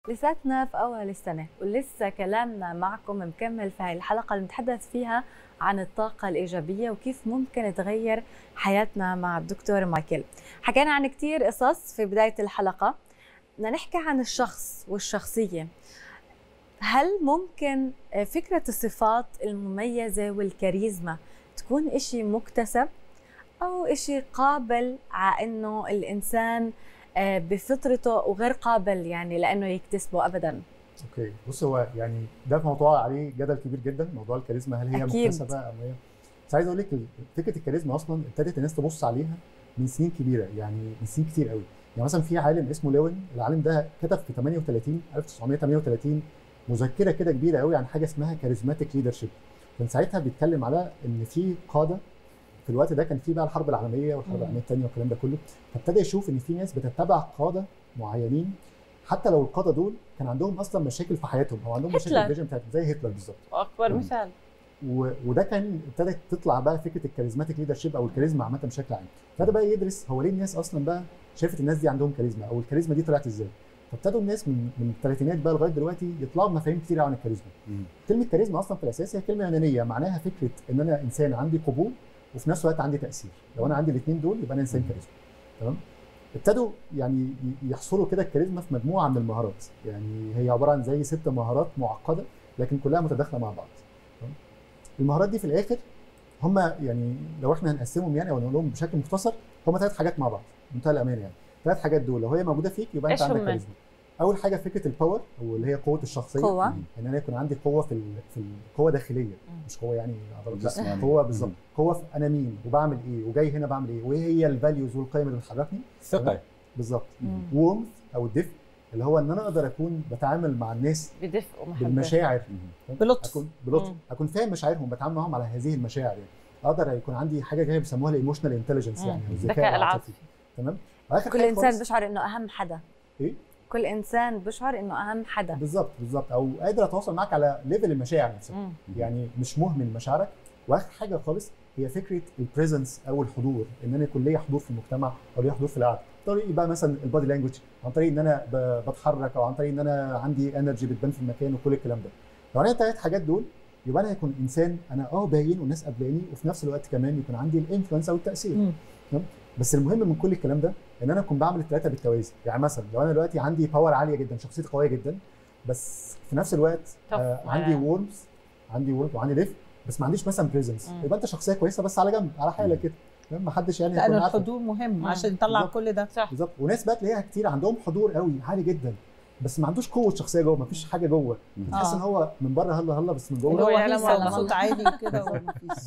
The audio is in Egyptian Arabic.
لساتنا في أول السنة ولسه كلامنا معكم مكمل في هاي الحلقة اللي بنتحدث فيها عن الطاقة الإيجابية وكيف ممكن تغير حياتنا مع الدكتور مايكل حكينا عن كتير قصص في بداية الحلقة بدنا نحكي عن الشخص والشخصية هل ممكن فكرة الصفات المميزة والكاريزما تكون إشي مكتسب أو إشي قابل على إنه الإنسان بفطرته وغير قابل يعني لانه يكتسبه ابدا اوكي بص هو يعني ده موضوع عليه جدل كبير جدا موضوع الكاريزما هل هي أكيد. مكتسبه ام هي بس عايز اقول لك فكره الكاريزما اصلا ابتدت الناس تبص عليها من سنين كبيره يعني من سنين كتير قوي يعني مثلا في عالم اسمه لوين العالم ده كتب في 38 1938 مذكره كده كبيره قوي عن حاجه اسمها كاريزماتيك ليدرشيب كان ساعتها بيتكلم على ان في قاده في الوقت ده كان في بقى الحرب العالميه والحرب مم. العالميه الثانيه والكلام ده كله فابتدى يشوف ان في ناس بتتبع قاده معينين حتى لو القاده دول كان عندهم اصلا مشاكل في حياتهم او عندهم مشاكل هتلر. في الفيجن بتاعتهم زي هتلر بالظبط واكبر مم. مثال و... وده كان ابتدت تطلع بقى فكره الكاريزماتيك ليدرشيب او الكاريزما عامه بشكل عام فبدا بقى يدرس هو ليه الناس اصلا بقى شافت الناس دي عندهم كاريزما او الكاريزما دي طلعت ازاي فابتدوا الناس من من الثلاثينات بقى لغايه دلوقتي يطلعوا بمفاهيم كتير عن الكاريزما كلمه كاريزما اصلا في الاساس هي كلمه يونانيه معناها فكره ان انا انسان عندي قبول وفي نفس الوقت عندي تاثير لو انا عندي الاثنين دول يبقى انا انسان مم. كاريزما تمام ابتدوا يعني ي- يحصروا كده الكاريزما في مجموعه من المهارات يعني هي عباره عن زي ست مهارات معقده لكن كلها متداخله مع بعض تمام؟ المهارات دي في الاخر هم يعني لو احنا هنقسمهم يعني او نقولهم بشكل مختصر هم ثلاث حاجات مع بعض بمنتهى الامانه يعني ثلاث حاجات دول لو هي موجوده فيك يبقى انت إيش عندك هم؟ كاريزما اول حاجه فكره الباور او اللي هي قوه الشخصيه قوة. ان انا يكون عندي قوه في ال- في ال- قوه داخليه مش قوه يعني عضلات لا جسمانية. قوه بالظبط مم. قوه في انا مين وبعمل ايه وجاي هنا بعمل ايه وايه هي الفاليوز والقيم اللي بتحركني ثقه بالظبط مم. وومث او الدفء اللي هو ان انا اقدر اكون بتعامل مع الناس بدفء ومحبه بالمشاعر مم. بلطف. اكون بلطف مم. اكون فاهم مشاعرهم بتعامل معاهم على هذه المشاعر يعني اقدر يكون عندي حاجه كده بيسموها الايموشنال انتليجنس مم. يعني أو الذكاء العاطفي تمام واخر كل حاجة انسان خالص- بيشعر انه اهم حدا ايه كل انسان بيشعر انه اهم حدا بالظبط بالظبط او قادر اتواصل معاك على ليفل المشاعر نفسها مم. يعني مش مهمل مشاعرك واخر حاجه خالص هي فكره البريزنس او الحضور ان انا يكون ليا حضور في المجتمع او ليا حضور في القعده عن طريق بقى مثلا البادي لانجوج عن طريق ان انا ب- بتحرك او عن طريق ان انا عندي انرجي بتبان في المكان وكل الكلام ده لو انا الثلاث حاجات دول يبقى انا هيكون انسان انا اه باين والناس قابلاني وفي نفس الوقت كمان يكون عندي الانفلونس او التاثير مم. تمام بس المهم من كل الكلام ده ان انا اكون بعمل الثلاثه بالتوازي يعني مثلا لو انا دلوقتي عندي باور عاليه جدا شخصيتي قويه جدا بس في نفس الوقت Tough. آه عندي آه. وورمز عندي وورمز وعندي دفء بس ما عنديش مثلا بريزنس مم. يبقى انت شخصيه كويسه بس على جنب على حالك كده تمام ما حدش يعني يكون لانه عارفك. الحضور مهم مم. عشان يطلع بالظبط. كل ده صح بالظبط وناس بقى تلاقيها كتير عندهم حضور قوي عالي جدا بس ما عندوش قوه شخصيه جوه ما فيش حاجه جوه مم. تحس آه. ان هو من بره هلا هلا بس من اللي جوه هو يعلم هيصة والله. وصوت عالي وكده ومفيش